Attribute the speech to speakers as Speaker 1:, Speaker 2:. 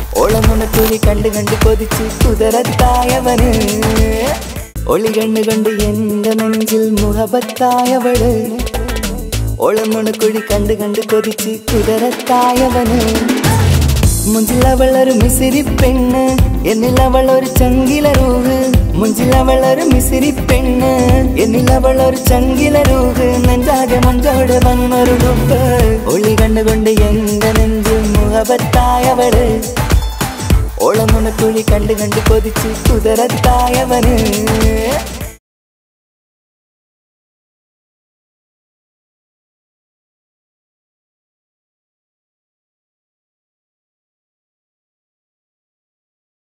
Speaker 1: ഓളമുണക്കുഴി കണ്ട് കണ്ട് കൊതിച്ച് കുതിരത്തായവന് ഒളി കണ്ണു കൊണ്ട് എന്റെ നെഞ്ചിൽ മുഹബത്തായവള് ഓളമുണക്കുഴി കണ്ട് കണ്ട് കൊതിച്ച് കുതിരത്തായവന് മുഞ്ചിലവൾ ഒരു മിസിരി പെണ്ണ് എന്നിലവൾ ഒരു ചങ്കില രൂഹ് മുഞ്ചിലവൾ ഒരു മിസിരി പെണ്ണ് എന്നിലവൾ ഒരു ചങ്കില രൂഹ് നെഞ്ചാകെ മഞ്ചോട് വന്നൊരു ഡുബ് ഒളി കണ്ടുകൊണ്ട് എന്റെ നെഞ്ചിൽ മുഖപത്തായവള് ഓളമുണക്കുഴി കണ്ട് കണ്ട് കൊതിച്ച് കുതിരത്തായവന്